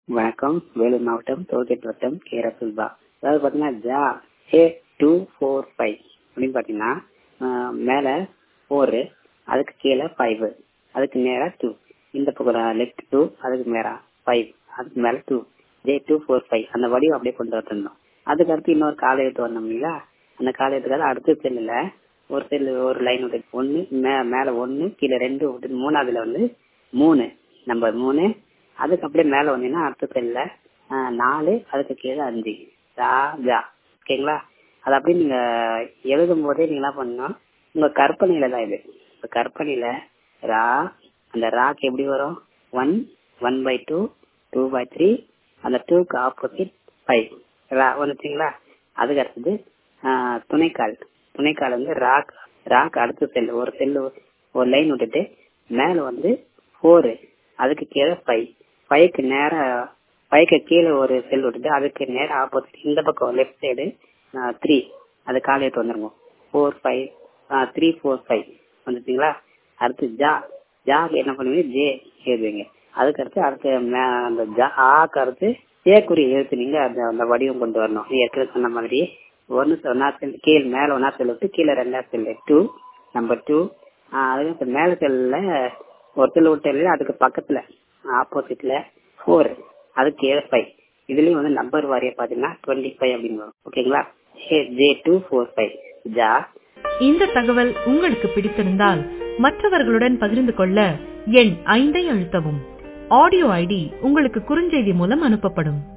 வணக்கம் வேலூர் மாவட்டம் டோல்கேட் வட்டம் கே ரசுல்பா அதாவது பார்த்தீங்கன்னா ஜா ஏ டூ ஃபோர் ஃபைவ் அப்படின்னு பார்த்தீங்கன்னா மேலே ஃபோரு அதுக்கு கீழே ஃபைவ் அதுக்கு நேராக டூ இந்த பக்கம் லெஃப்ட் டூ அதுக்கு நேராக ஃபைவ் அதுக்கு மேலே two J two four five அந்த வடிவம் அப்படியே கொண்டு வந்துருந்தோம் அதுக்கு அடுத்து இன்னொரு கால எழுத்து வந்தோம் இல்லைங்களா அந்த கால எழுத்துக்காக அடுத்த செல்லில் ஒரு செல்லு ஒரு லைன் விட்டு ஒன்று மே மேலே ஒன்று கீழே ரெண்டு விட்டு மூணாவதுல வந்து மூணு நம்பர் மூணு அதுக்கு அப்படியே மேலே வந்தீங்கன்னா அடுத்த செல்லில் நாலு அதுக்கு கீழே அஞ்சு ரா ஜா ஓகேங்களா அது அப்படியே நீங்கள் எழுதும் போதே நீங்கள் என்ன பண்ணணும் உங்கள் கற்பனையில் தான் இது இப்போ கற்பனையில் ரா அந்த ராக்கு எப்படி வரும் one one by two two by three அந்த டூக்கு ஆப்போசிட் ஃபைவ் ரா வந்துச்சுங்களா அதுக்கு அடுத்தது துணைக்கால் துணைக்கால் வந்து ராக் ராக் அடுத்த செல் ஒரு செல் ஒரு லைன் விட்டுட்டு மேலே வந்து ஃபோரு அதுக்கு கீழே ஃபைவ் ஃபைவ்க்கு நேராக ஃபைவ்க்கு கீழே ஒரு செல் விட்டுட்டு அதுக்கு நேராக ஆப்போசிட் இந்த பக்கம் லெஃப்ட் சைடு த்ரீ அது காலையிட்டு வந்துருங்க four five three four five வந்துச்சுங்களா அடுத்து ஜா ஜாக்கு என்ன பண்ணுவீங்க ஜே எழுதுவீங்க அதுக்கு அடுத்து அடுத்து அந்த ஜா ஆக்கு அடுத்து ஏக்குறி எழுத்துனீங்க அந்த அந்த வடிவம் கொண்டு வரணும் ஏற்கனவே சொன்ன மாதிரி ஒன்று ஒன்னா செல் கீழே மேலே ஒன்னா செல் விட்டு கீழே ரெண்டா செல் டூ நம்பர் டூ அதுக்கு மேலே செல்லில் ஒரு செல் விட்டு அதுக்கு பக்கத்தில் ஆப்போசிட்ல ஃபோர் அதுக்கு ஏழு ஃபைவ் இதுலயும் வந்து நம்பர் வாரியா பாத்தீங்கன்னா டுவெண்ட்டி ஃபைவ் அப்படின்னு வரும் ஓகேங்களா ஜே டூ ஃபோர் ஃபைவ் ஜா இந்த தகவல் உங்களுக்கு பிடித்திருந்தால் மற்றவர்களுடன் பகிர்ந்து கொள்ள எண் ஐந்தை அழுத்தவும் ஆடியோ ஐடி உங்களுக்கு குறுஞ்செய்தி மூலம் அனுப்பப்படும்